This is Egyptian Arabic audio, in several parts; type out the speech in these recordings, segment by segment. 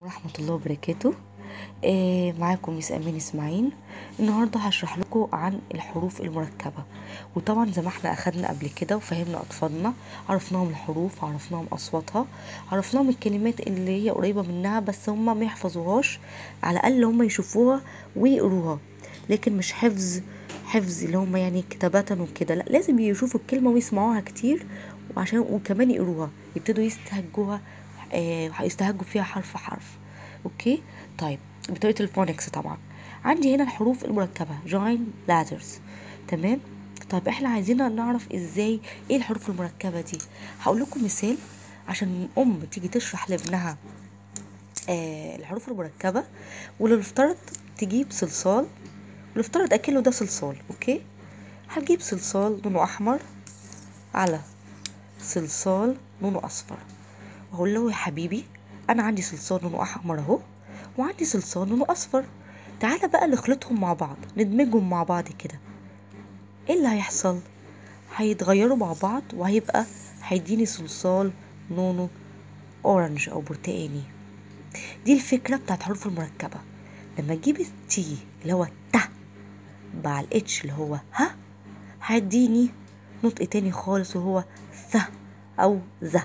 ورحمة الله وبركاته آه معاكم ميس أمين إسماعيل النهاردة هشرح لكم عن الحروف المركبة وطبعا زي ما احنا أخدنا قبل كده وفهمنا أطفالنا عرفناهم الحروف عرفناهم أصواتها عرفناهم الكلمات اللي هي قريبة منها بس هما ما يحفظوهاش على الأقل هما يشوفوها ويقروها لكن مش حفظ حفظ اللي هما يعني كتابة وكده لا لازم يشوفوا الكلمة ويسمعوها كتير وعشان وكمان يقروها يبتدوا يستهجوها آه هيستهجوا فيها حرف حرف اوكي طيب بطريقه الفونكس طبعا عندي هنا الحروف المركبه جوين لاترز تمام طيب احنا عايزين نعرف ازاي ايه الحروف المركبه دي هقول لكم مثال عشان ام تيجي تشرح لابنها آه الحروف المركبه ولو افترض تجيب صلصال ولو اكله ده صلصال اوكي هتجيب صلصال لونه احمر على صلصال لونه اصفر واقول له يا حبيبي انا عندي صلصال لونه احمر اهو وعندي صلصال لونه اصفر تعالى بقى نخلطهم مع بعض ندمجهم مع بعض كده ايه اللي هيحصل هيتغيروا مع بعض وهيبقى هيديني صلصال لونه اورنج او برتقاني دي الفكرة بتاعت الحروف المركبة لما اجيب التي اللي هو ت مع الاتش اللي هو ه هيديني نطق تاني خالص وهو ث او ذ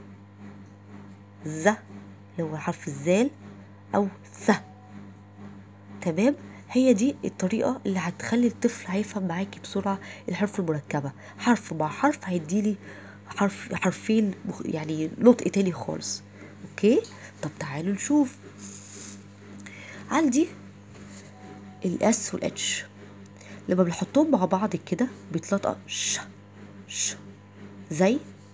ذ اللي هو حرف الزال او ث تمام هي دي الطريقة اللي هتخلي الطفل هيفهم معاكي بسرعة الحروف المركبة حرف مع حرف هيديلي حرف حرفين يعني نطق تاني خالص اوكي طب تعالوا نشوف عندي الاس والاتش لما بنحطهم مع بعض كده بيتلطق ش ش زي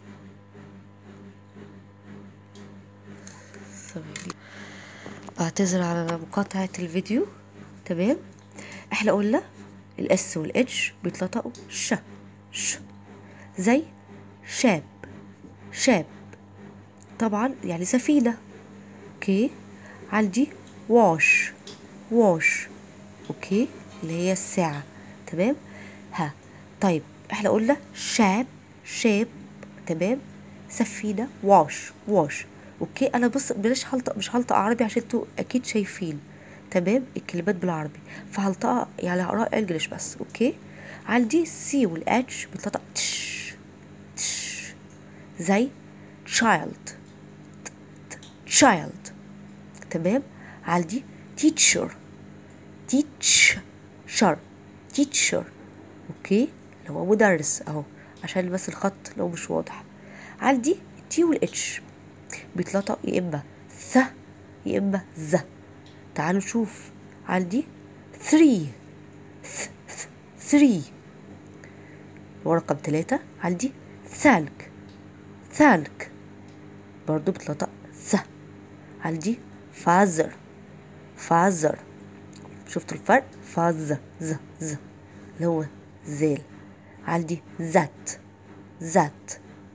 ثواني بعتذر على مقاطعة الفيديو تمام احنا قلنا الاس والاتش بيتلطقوا ش ش زي شاب شاب طبعا يعني سفينة اوكي عندي واش واش اوكي اللي هي الساعة تمام ها طيب احنا قلنا شاب شاب تمام سفينة واش واش اوكي انا بص بلاش هلطق مش هلطق عربي عشان انتوا اكيد شايفين تمام الكلمات بالعربي فهلطقها يعني هقراها انجلش بس اوكي عندي سي والاتش بتلطق تش تش زي child child تمام عندي teacher teach شر teacher اوكي اللي هو مدرس اهو عشان بس الخط لو مش واضح عندي تي والاتش بيتلطق يا اما ث يا اما ذ تعالوا نشوف عندي three three ورقم تلاتة عندي ثلج ثلج برضو بتلطق ث عندي فازر فازر شفتوا الفرق فاز ز ز اللي هو زال عندي ذات ذات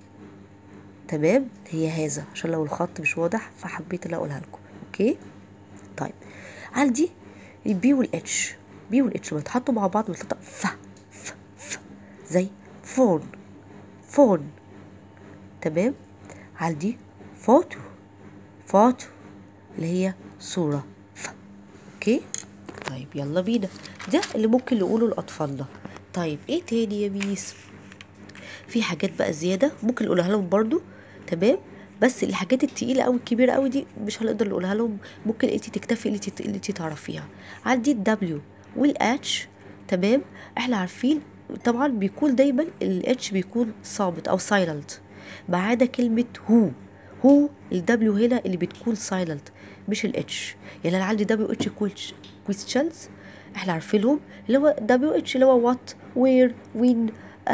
تمام هي هذا عشان لو الخط مش واضح فحبيت اللي اقولها لكم اوكي طيب عندي البي والاتش بي والاتش بيتحطوا مع بعض بيتلطق ف ف ف زي فون فون تمام عندي فوتو فوتو اللي هي صورة ف اوكي طيب يلا بينا ده اللي ممكن نقوله لأطفالنا طيب ايه تاني يا ميس في حاجات بقى زيادة ممكن نقولها لهم برضو تمام بس الحاجات التقيلة أوي الكبيرة أوي دي مش هنقدر نقولها لهم ممكن انت تكتفي اللي انت اللي انت تعرفيها عندي الدبليو والاتش تمام احنا عارفين طبعا بيكون دايما الاتش بيكون صامت او سايلنت ما عدا كلمة هو هو الدبليو هنا اللي بتكون سايلنت مش الاتش يعني انا عندي دبليو اتش كويستشنز احنا عارفينهم اللي هو دبليو اتش اللي هو وات وير وين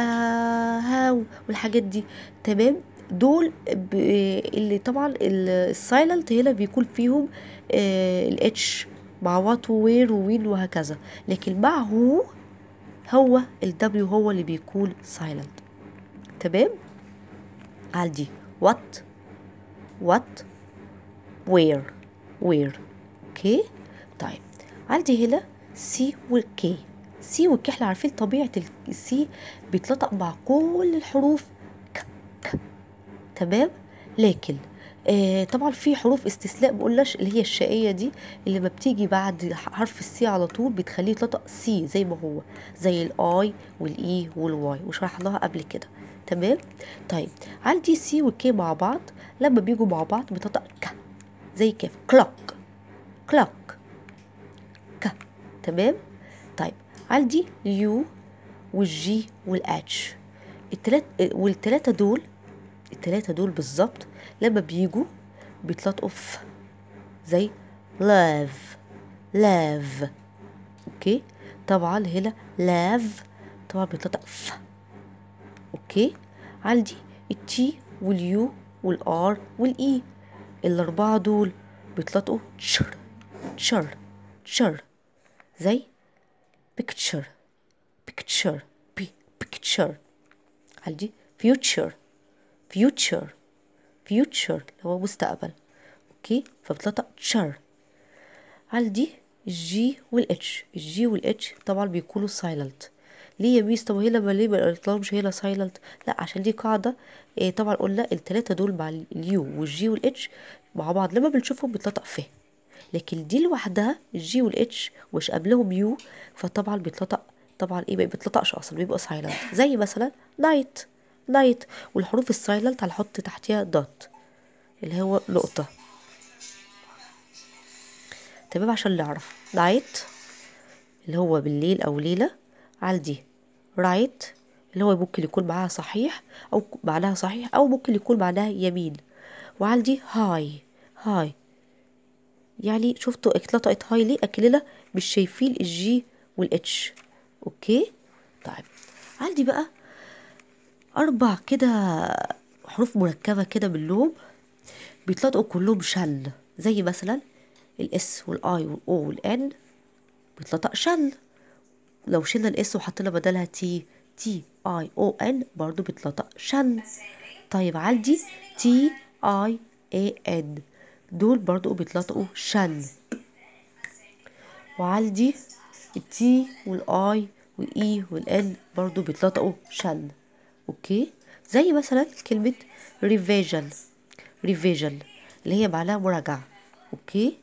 هاو والحاجات دي تمام دول اللي طبعا السايلنت هنا بيكون فيهم الاتش مع وات ووير ووين وهكذا لكن مع هو هو الدبليو هو اللي بيكون سايلنت تمام عندي وات وات وير وير اوكي طيب عندي هنا سي والكي سي والكي احنا عارفين طبيعة السي بيتلطق مع كل الحروف ك ك تمام لكن آه طبعا في حروف استثناء ما قلناش اللي هي الشقيه دي اللي ما بتيجي بعد حرف السي على طول بتخليه يتنطق سي زي ما هو زي الاي والاي والواي وشرحناها قبل كده تمام طيب عندي سي وكي مع بعض لما بيجوا مع بعض بتنطق ك زي كيف كلوك كلوك ك تمام طيب عندي اليو والجي والاتش التلات والتلاتة دول التلاتة دول بالظبط لما بيجوا بيتلطقوا في زي لاف لاف اوكي طبعا هنا لاف طبعا بيتلطق ف اوكي عندي التي واليو والار والاي الاربعه دول بيتلطقوا تشر تشر تشر زي picture picture بي picture عندي future future future اللي هو مستقبل اوكي فبتلطق تشر عندي الجي والاتش الجي والاتش طبعا بيكونوا سايلنت ليه يا ميس طب هنا ما ليه ما قلتلهمش هنا سايلنت لا عشان دي قاعده إيه طبعا قلنا التلاته دول مع اليو والجي والاتش مع بعض لما بنشوفهم بيتلطق فيه لكن دي لوحدها الجي والاتش مش قبلهم يو فطبعا بيتلطق طبعا ايه ما بيتلطقش اصلا بيبقى سايلنت زي مثلا نايت نايت والحروف السايلنت هنحط تحتيها دوت اللي هو نقطه تمام عشان نعرف نايت اللي هو بالليل او ليله عندي رايت اللي هو ممكن يكون معاها صحيح او معناها صحيح او ممكن يكون معناها يمين وعندي هاي هاي يعني شفتوا اتلطقت هاي ليه اكننا مش شايفين الجي والاتش اوكي طيب عندي بقى اربع كده حروف مركبه كده منهم بيتلطقوا كلهم شل زي مثلا الاس والاي والاو والان بيتلطق شل لو شلنا الاس وحطينا بدلها تي تي اي او ان برضو بيتلطق شل طيب عندي تي اي اي ان دول برضو بيتلطقوا شل وعندي التي والاي والاي والان برضو بيتلطقوا شل اوكي زي مثلا كلمة ريفيجن ريفيجن اللي هي معناها مراجعة اوكي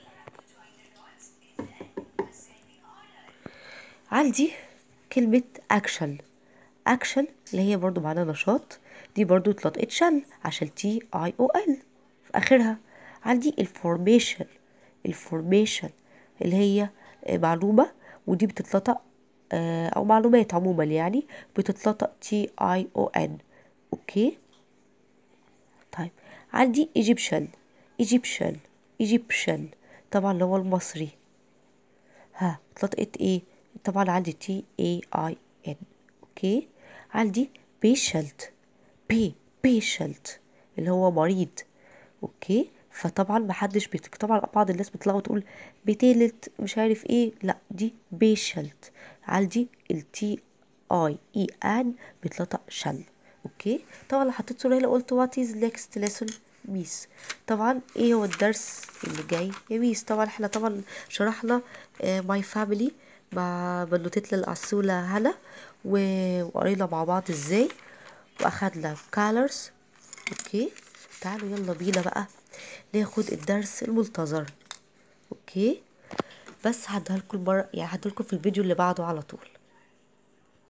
عندي كلمة اكشن اكشن اللي هي برضو معناها نشاط دي برضو اتلطقت شل عشان تي اي او ال في اخرها عندي الفورميشن الفورميشن اللي هي معلومة ودي بتتلطق او معلومات عموما يعني بتتلطق تي اي او ان اوكي طيب عندي ايجيبشن ايجيبشن ايجيبشن طبعا اللي هو المصري ها اتلطقت ايه طبعا عندي تي اي اي ان اوكي عندي بيشنت بي بيشنت اللي هو مريض اوكي فطبعا محدش بيتك طبعا بعض الناس بتطلع وتقول بتيلت مش عارف ايه لا دي بيشلت عندي التي اي اي ان بيتلطق شل اوكي طبعا حطيت صوره هنا قلت وات از نيكست ليسون ميس طبعا ايه هو الدرس اللي جاي يا ميس طبعا احنا طبعا شرحنا ماي فاميلي مع بنوتتنا العسولة هنا وقرينا مع بعض ازاي واخدنا colors اوكي تعالوا يلا بينا بقى ناخد الدرس المنتظر اوكي بس هديها لكم المره يعني هديها لكم في الفيديو اللي بعده على طول